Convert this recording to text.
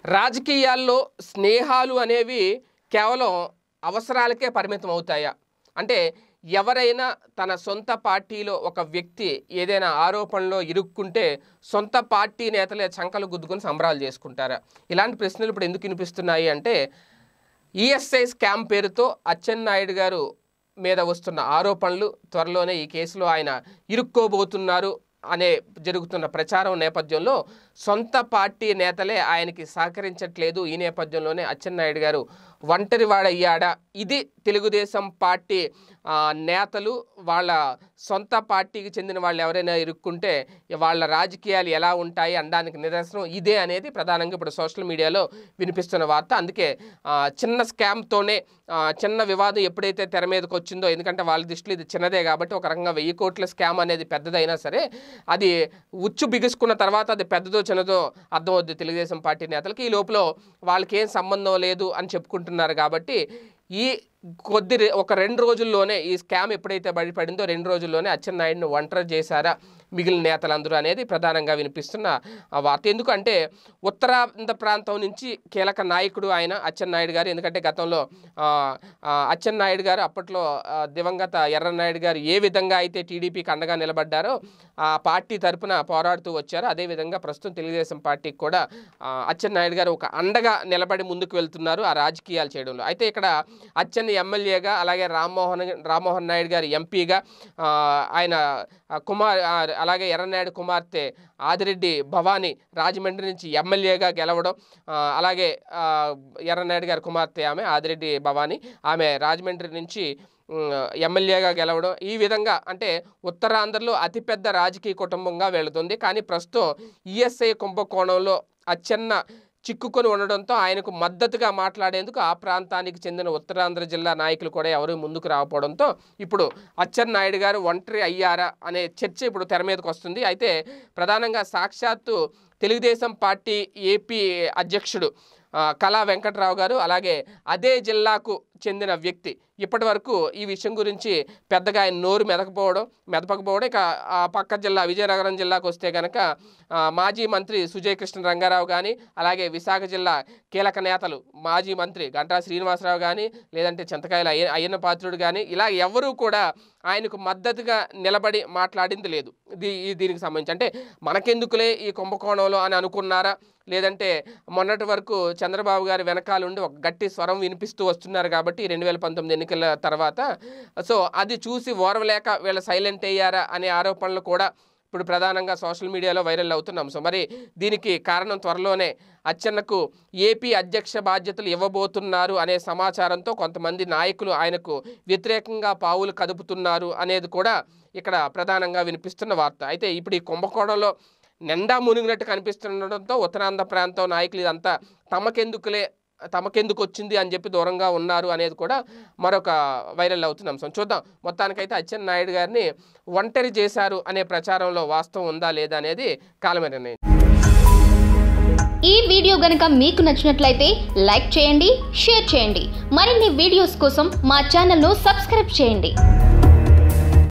రాజకీయాల్లో స్నేహాలు అనేవి కేవలం అవసరాలకే పరిమితం అవుతాయా అంటే ఎవరైనా తన సొంత పార్టీలో ఒక వ్యక్తి ఏదైనా ఆరోపణలో ఇరుక్కుంటే సొంత పార్టీ నేతలే చంకలు గుద్దుకుని సంబరాలు చేసుకుంటారా ఇలాంటి ప్రశ్నలు ఇప్పుడు ఎందుకు వినిపిస్తున్నాయి అంటే ఈఎస్ఐ స్కామ్ పేరుతో అచ్చెన్నాయుడు గారు మీద వస్తున్న ఆరోపణలు త్వరలోనే ఈ కేసులో ఆయన ఇరుక్కోబోతున్నారు అనే జరుగుతున్న ప్రచారం నేపథ్యంలో సొంత పార్టీ నేతలే ఆయనకి సహకరించట్లేదు ఈ నేపథ్యంలోనే అచ్చెన్నాయుడు గారు ఒంటరివాడయ్యాడా ఇది తెలుగుదేశం పార్టీ ఆ, నేతలు వాళ్ళ సొంత పార్టీకి చెందిన వాళ్ళు ఎవరైనా ఇరుక్కుంటే వాళ్ళ రాజకీయాలు ఎలా ఉంటాయి అనడానికి నిదర్శనం ఇదే అనేది ప్రధానంగా ఇప్పుడు సోషల్ మీడియాలో వినిపిస్తున్న వార్త అందుకే ఆ, చిన్న స్కామ్తోనే ఆ, చిన్న వివాదం ఎప్పుడైతే తెర మీదకి వచ్చిందో ఎందుకంటే వాళ్ళ దృష్టిలో ఇది చిన్నదే కాబట్టి ఒక రకంగా వెయ్యి కోట్ల స్కామ్ అనేది పెద్దదైనా సరే అది ఉచ్చు బిగుసుకున్న తర్వాత అది పెద్దదో చిన్నదో అర్థమవుద్ది తెలుగుదేశం పార్టీ నేతలకి ఈ లోపల వాళ్ళకి ఏం సంబంధం లేదు అని చెప్పుకుంటున్నారు కాబట్టి ఈ కొద్ది రె- ఒక రెండు రోజుల్లోనే ఈ స్కామ్ ఎప్పుడైతే బయటపడిందో రెండు రోజుల్లోనే అచ్చెన్నాయుడిని ఒంటరి చేశారా మిగిలిన నేతలందరూ అనేది ప్రధానంగా వినిపిస్తున్న ఆ వార్త ఎందుకంటే ఉత్తరాంధ్ర ప్రాంతం నుంచి కీలక నాయకుడు ఆయన అచ్చెన్నాయుడు గారు ఎందుకంటే గతంలో ఆ, ఆ, అచ్చెన్నాయుడు గారు అప్పట్లో ఆ, దివంగత ఎర్రనాయుడు గారు ఏ విధంగా అయితే టీడీపీకి అండగా నిలబడ్డారో ఆ పార్టీ తరపున పోరాడుతూ వచ్చారో అదేవిధంగా ప్రస్తుతం తెలుగుదేశం పార్టీకి కూడా ఆ, అచ్చెన్నాయుడు గారు ఒక అండగా నిలబడి ముందుకు వెళ్తున్నారు ఆ రాజకీయాలు చేయడంలో అయితే ఇక్కడ అచ్చెన్న ఎమ్మెల్యేగా అలాగే రామ్మోహన్ రామ్మోహన్ నాయుడు గారు ఎంపీగా ఆ, ఆయన ఆ, కుమార్ ఆ, అలాగే ఎర్రనాయుడు కుమార్తె ఆదిరెడ్డి భవానీ రాజమండ్రి నుంచి ఎమ్మెల్యేగా గెలవడం ఆ, అలాగే ఆ, ఎర్రనాయుడు గారి కుమార్తె ఆమె ఆదిరెడ్డి భవానీ ఆమె రాజమండ్రి నుంచి ఉమ్, ఎమ్మెల్యేగా గెలవడం ఈ విధంగా అంటే ఉత్తరాంధ్రలో అతిపెద్ద రాజకీయ కుటుంబంగా వెళుతుంది కానీ ప్రస్తుతం ఈఎస్ఐ కుంభకోణంలో అచ్చెన్న చిక్కుకొని ఉండడంతో ఆయనకు మద్దతుగా మాట్లాడేందుకు ఆ ప్రాంతానికి చెందిన ఉత్తరాంధ్ర జిల్లా నాయకులు కూడా ఎవరు ముందుకు రాకపోవడంతో ఇప్పుడు అచ్చెన్నాయుడు గారు ఒంటరి అయ్యారా అనే చర్చ ఇప్పుడు తెర మీదకి వస్తుంది అయితే ప్రధానంగా సాక్షాత్తు తెలుగుదేశం పార్టీ ఏపీ అధ్యక్షుడు ఆ, కళా వెంకట్రావు గారు అలాగే అదే జిల్లాకు చెందిన వ్యక్తి ఇప్పటి వరకు ఈ విషయం గురించి పెద్దగా ఆయన నోరు మెదకపోవడం మెదపకపోవడం ఇక ఆ పక్క జిల్లా విజయనగరం జిల్లాకు వస్తే కనుక ఆ, మాజీ మంత్రి సుజయ్ కృష్ణ రంగారావు కానీ అలాగే విశాఖ జిల్లా కీలక నేతలు మాజీ మంత్రి గంటా శ్రీనివాసరావు కానీ లేదంటే చింతకాయల అయ్య అయ్యన్న పాత్రుడు కానీ ఇలా ఎవరూ కూడా ఆయనకు మద్దతుగా నిలబడి మాట్లాడింది లేదు దీ ఈ దీనికి సంబంధించి అంటే మనకెందుకులే ఈ కుంభకోణంలో అని అనుకున్నారా లేదంటే మొన్నటి వరకు చంద్రబాబు గారి వెనకాలండి ఒక గట్టి స్వరం వినిపిస్తూ వస్తున్నారు కాబట్టి రెండు వేల పంతొమ్మిది ఎన్నికల తర్వాత సో అది చూసి ఓర్వలేక వీళ్ళ సైలెంట్ అయ్యారా అనే ఆరోపణలు కూడా ఇప్పుడు ప్రధానంగా సోషల్ మీడియాలో వైరల్ అవుతున్నాం సో మరి దీనికి కారణం త్వరలోనే అచ్చెన్నకు ఏపీ అధ్యక్ష బాధ్యతలు ఇవ్వబోతున్నారు అనే సమాచారంతో కొంతమంది నాయకులు ఆయనకు వ్యతిరేకంగా పావులు కదుపుతున్నారు అనేది కూడా ఇక్కడ ప్రధానంగా వినిపిస్తున్న వార్త అయితే ఇప్పుడు ఈ కుంభకోణంలో నిండా మునిగినట్టు కనిపిస్తుండడంతో ఉత్తరాంధ్ర ప్రాంతం నాయకులు ఇదంతా తమకెందుకులే తమకెందుకు వచ్చింది అని చెప్పి దూరంగా ఉన్నారు అనేది కూడా మరొక వైరల్ అవుతున్న అంశం చూద్దాం మొత్తానికైతే అచ్చెన్నాయుడు గారిని ఒంటరి చేశారు అనే ప్రచారంలో వాస్తవం ఉందా లేదా అనేది కాలమే నిర్ణయం ఈ వీడియో గనుక మీకు నచ్చినట్లయితే లైక్ చేయండి షేర్ చేయండి మరిన్ని వీడియోస్ కోసం మా ఛానల్ను సబ్స్క్రైబ్ చేయండి